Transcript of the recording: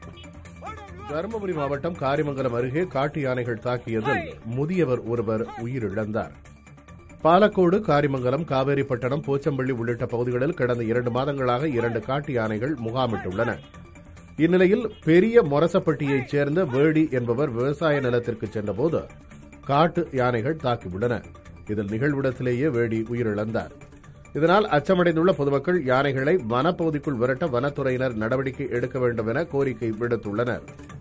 தருமபுரி மாவட்டம் காரிமங்கலம் அருகே காட்டு யானைகள் தாக்கியதில் முதியவர் ஒருவர் உயிரிழந்தார் பாலக்கோடு காரிமங்கலம் காவேரிப்பட்டணம் போச்சம்பள்ளி உள்ளிட்ட பகுதிகளில் கடந்த இரண்டு மாதங்களாக இரண்டு காட்டு யானைகள் முகாமிட்டுள்ளன இந்நிலையில் பெரிய மொரசப்பட்டியைச் சேர்ந்த வேடி என்பவர் விவசாய நிலத்திற்கு சென்றபோது காட்டு யானைகள் தாக்கியுள்ளன இதில் நிகழ்விடத்திலேயே வேடி உயிரிழந்தார் இதனால் அச்சமடைந்துள்ள பொதுமக்கள் யானைகளை வனப்பகுதிக்குள் விரட்ட வனத்துறையினர் நடவடிக்கை எடுக்க வேண்டும் என கோரிக்கை விடுத்துள்ளனர்